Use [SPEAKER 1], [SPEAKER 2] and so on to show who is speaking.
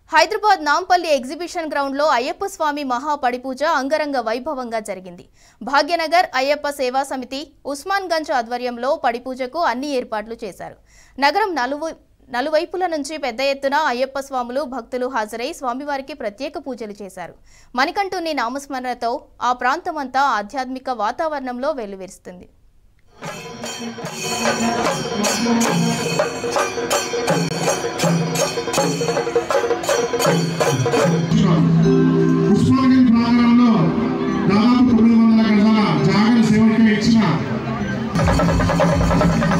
[SPEAKER 1] Hyderabad Nampally exhibition గ్రౌండ్లో అయ్యప్ప స్వామి మహాపడిపూజ అంగరంగ వైభవంగా జరిగింది భాగ్యనగర్ అయ్యప్ప సేవా సమితి ఉస్మాన్ గంజ్ ఆధ్వర్యంలో పడిపూజకు అన్ని ఏర్పాట్లు చేశారు నగరం నలువు నలువైపుల నుంచి పెద్ద ఎత్తున అయ్యప్ప స్వాములు భక్తులు హాజరై స్వామివారికి ప్రత్యేక పూజలు చేశారు మణికంఠుని నామస్మరణతో ఆ ప్రాంతమంతా ఆధ్యాత్మిక వాతావరణంలో వెల్లువిరుస్తుంది
[SPEAKER 2] ఉస్మానియన్ ప్రాంగణంలో దాదాపు తొమ్మిది వందల గజాల జాగర సేవకి ఇచ్చిన